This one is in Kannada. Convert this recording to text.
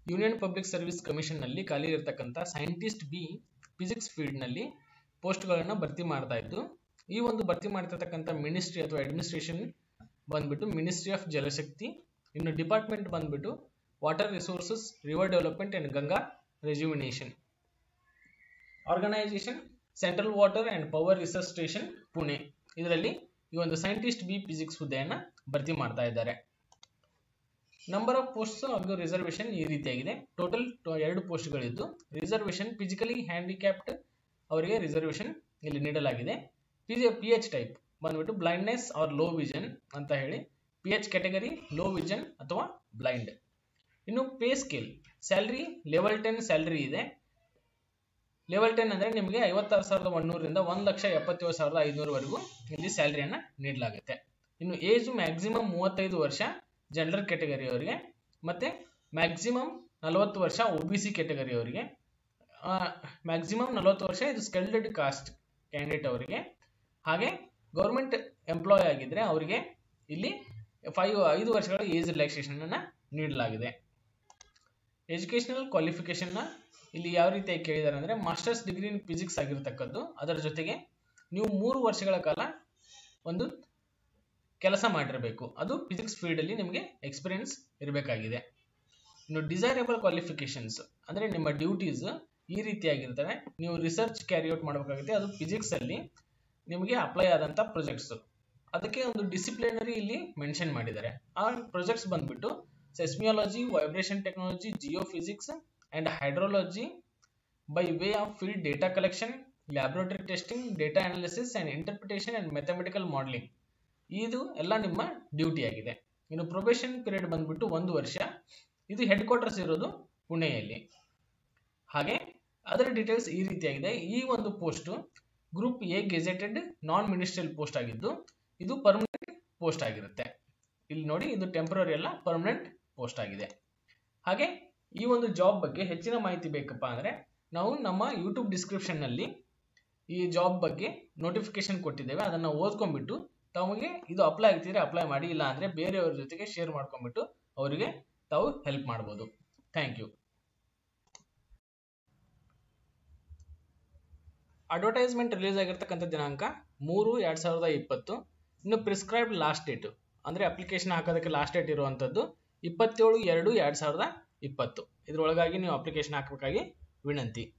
ಯೂನಿಯನ್ ಪಬ್ಲಿಕ್ ಸರ್ವಿಸ್ ಕಮಿಷನ್ನಲ್ಲಿ ಖಾಲಿ ಇರತಕ್ಕಂಥ ಸೈಂಟಿಸ್ಟ್ ಬಿ ಫಿಸಿಕ್ಸ್ ಫೀಲ್ಡ್ನಲ್ಲಿ ಪೋಸ್ಟ್ಗಳನ್ನು ಭರ್ತಿ ಮಾಡ್ತಾ ಇದ್ದು ಈ ಒಂದು ಭರ್ತಿ ಮಾಡ್ತಿರ್ತಕ್ಕಂಥ ಮಿನಿಸ್ಟ್ರಿ ಅಥವಾ ಅಡ್ಮಿನಿಸ್ಟ್ರೇಷನ್ ಬಂದ್ಬಿಟ್ಟು ಮಿನಿಸ್ಟ್ರಿ ಆಫ್ ಜಲಶಕ್ತಿ ಇನ್ನು ಡಿಪಾರ್ಟ್ಮೆಂಟ್ ಬಂದ್ಬಿಟ್ಟು water resources river development and Ganga rejuvenation organisation central water and power research station Pune ಇದರಲ್ಲಿ ಈ ಒಂದು ಸೈಂಟಿಸ್ಟ್ ಬಿ ಫಿಸಿಕ್ಸ್ ಹುದ್ದೆಯನ್ನು ಭರ್ತಿ ಮಾಡ್ತಾ ಇದ್ದಾರೆ ನಂಬರ್ ಆಫ್ ಪೋಸ್ಟ್ಸ್ ಹಾಗೂ ರಿಸರ್ವೇಷನ್ ಈ ರೀತಿಯಾಗಿದೆ ಟೋಟಲ್ ಎರಡು ಪೋಸ್ಟ್ಗಳಿದ್ದು ರಿಸರ್ವೇಷನ್ ಫಿಸಿಕಲಿ ಹ್ಯಾಂಡಿಕ್ಯಾಪ್ಟ್ ಅವರಿಗೆ ರಿಸರ್ವೇಷನ್ ಇಲ್ಲಿ ನೀಡಲಾಗಿದೆ ಪಿ ಪಿ ಎಚ್ ಟೈಪ್ ಬಂದ್ಬಿಟ್ಟು ಬ್ಲೈಂಡ್ನೆಸ್ ಆರ್ ಲೋ ವಿಷನ್ ಅಂತ ಹೇಳಿ P H category low vision ಅಥವಾ ಬ್ಲೈಂಡ್ ಇನ್ನು pay scale salary level ten salary ಇದೆ ಲೆವೆಲ್ ಟೆನ್ ಅಂದರೆ ನಿಮಗೆ ಐವತ್ತಾರು ಸಾವಿರದ ಒಂದೂರರಿಂದ ಒಂದು ಲಕ್ಷ ಎಪ್ಪತ್ತೇಳು ಸಾವಿರದ ಐದುನೂರವರೆಗೂ ಇಲ್ಲಿ ಸ್ಯಾಲ್ರಿಯನ್ನು ನೀಡಲಾಗುತ್ತೆ ಇನ್ನು ಏಜ್ ಮ್ಯಾಕ್ಸಿಮಮ್ ಮೂವತ್ತೈದು ವರ್ಷ ಜನರಲ್ ಕ್ಯಾಟಗರಿಯವರಿಗೆ ಮತ್ತು ಮ್ಯಾಕ್ಸಿಮಮ್ ನಲವತ್ತು ವರ್ಷ ಒ ಬಿ ಸಿ ಕ್ಯಾಟಗರಿಯವರಿಗೆ ಮ್ಯಾಕ್ಸಿಮಮ್ ನಲವತ್ತು ವರ್ಷ ಇದು ಸ್ಕೆಲ್ಡೆಡ್ ಕಾಸ್ಟ್ ಕ್ಯಾಂಡಿಡೇಟ್ ಅವರಿಗೆ ಹಾಗೆ ಗೌರ್ಮೆಂಟ್ ಎಂಪ್ಲಾಯ್ ಆಗಿದ್ದರೆ ಅವರಿಗೆ ಇಲ್ಲಿ ಫೈವ್ ಐದು ವರ್ಷಗಳ ಏಜ್ ರಿಲ್ಯಾಕ್ಸೇಷನನ್ನು ನೀಡಲಾಗಿದೆ ಎಜುಕೇಷನಲ್ ಕ್ವಾಲಿಫಿಕೇಷನ್ನ ಇಲ್ಲಿ ಯಾವ ರೀತಿಯಾಗಿ ಕೇಳಿದ್ದಾರೆ ಅಂದರೆ ಮಾಸ್ಟರ್ಸ್ ಡಿಗ್ರಿ ಇನ್ ಫಿಸಿಕ್ಸ್ ಆಗಿರ್ತಕ್ಕದ್ದು ಅದರ ಜೊತೆಗೆ ನೀವು ಮೂರು ವರ್ಷಗಳ ಕಾಲ ಒಂದು ಕೆಲಸ ಮಾಡಿರಬೇಕು ಅದು ಫಿಸಿಕ್ಸ್ ಫೀಲ್ಡಲ್ಲಿ ನಿಮಗೆ ಎಕ್ಸ್ಪೀರಿಯನ್ಸ್ ಇರಬೇಕಾಗಿದೆ ಇನ್ನು ಡಿಸೈರಬಲ್ ಕ್ವಾಲಿಫಿಕೇಷನ್ಸ್ ಅಂದರೆ ನಿಮ್ಮ ಡ್ಯೂಟೀಸ್ ಈ ರೀತಿಯಾಗಿರ್ತವೆ ನೀವು ರಿಸರ್ಚ್ ಕ್ಯಾರಿಔಟ್ ಮಾಡಬೇಕಾಗುತ್ತೆ ಅದು ಫಿಸಿಕ್ಸಲ್ಲಿ ನಿಮಗೆ ಅಪ್ಲೈ ಆದಂಥ ಪ್ರೊಜೆಕ್ಟ್ಸು ಅದಕ್ಕೆ ಒಂದು ಡಿಸಿಪ್ಲಿನರಿ ಇಲ್ಲಿ ಮೆನ್ಷನ್ ಮಾಡಿದ್ದಾರೆ ಆ ಪ್ರೊಜೆಕ್ಟ್ಸ್ ಬಂದ್ಬಿಟ್ಟು seismology vibration technology geophysics and hydrology by way of field data collection laboratory testing data analysis and interpretation and mathematical modelling ಇದು ಎಲ್ಲ ನಿಮ್ಮ ಡ್ಯೂಟಿ ಆಗಿದೆ ಇನ್ನು ಪ್ರೊಬೇಷನ್ ಪೀರಿಯಡ್ ಬಂದ್ಬಿಟ್ಟು ಒಂದು ವರ್ಷ ಇದು ಹೆಡ್ ಕ್ವಾರ್ಟರ್ಸ್ ಇರೋದು ಪುಣೆಯಲ್ಲಿ ಹಾಗೆ ಅದರ ಡೀಟೇಲ್ಸ್ ಈ ರೀತಿಯಾಗಿದೆ ಈ ಒಂದು post group A gazetted non ministerial post ಆಗಿದ್ದು ಇದು ಪರ್ಮನೆಂಟ್ ಪೋಸ್ಟ್ ಆಗಿರುತ್ತೆ ಇಲ್ಲಿ ನೋಡಿ ಇದು ಟೆಂಪ್ರರಿ ಅಲ್ಲ ಪರ್ಮನೆಂಟ್ ಪೋಸ್ಟ್ ಆಗಿದೆ ಹಾಗೆ ಈ ಒಂದು ಜಾಬ್ ಬಗ್ಗೆ ಹೆಚ್ಚಿನ ಮಾಹಿತಿ ಬೇಕಪ್ಪ ಅಂದರೆ ನಾವು ನಮ್ಮ ಯೂಟ್ಯೂಬ್ ಡಿಸ್ಕ್ರಿಪ್ಷನ್ನಲ್ಲಿ ಈ ಜಾಬ್ ಬಗ್ಗೆ ನೋಟಿಫಿಕೇಶನ್ ಕೊಟ್ಟಿದ್ದೇವೆ ಅದನ್ನು ಓದ್ಕೊಂಡ್ಬಿಟ್ಟು ತಮಗೆ ಇದು ಅಪ್ಲೈ ಆಗ್ತಿದ್ರೆ ಅಪ್ಲೈ ಮಾಡಿ ಇಲ್ಲ ಅಂದರೆ ಬೇರೆಯವ್ರ ಜೊತೆಗೆ ಶೇರ್ ಮಾಡ್ಕೊಂಡ್ಬಿಟ್ಟು ಅವರಿಗೆ ತಾವು ಹೆಲ್ಪ್ ಮಾಡ್ಬೋದು ಥ್ಯಾಂಕ್ ಯು ಅಡ್ವರ್ಟೈಸ್ಮೆಂಟ್ ರಿಲೀಸ್ ಆಗಿರ್ತಕ್ಕಂಥ ದಿನಾಂಕ ಮೂರು ಎರಡು ಸಾವಿರದ ಇಪ್ಪತ್ತು ಇನ್ನು ಪ್ರಿಸ್ಕ್ರೈಬ್ಡ್ ಲಾಸ್ಟ್ ಡೇಟು ಅಂದರೆ ಅಪ್ಲಿಕೇಶನ್ ಹಾಕೋದಕ್ಕೆ ಲಾಸ್ಟ್ ಡೇಟ್ ಇರುವಂಥದ್ದು ಇಪ್ಪತ್ತೇಳು ಎರಡು ಎರಡು ಸಾವಿರದ ಇಪ್ಪತ್ತು ಇದರೊಳಗಾಗಿ ನೀವು ಅಪ್ಲಿಕೇಶನ್ ಹಾಕಬೇಕಾಗಿ ವಿನಂತಿ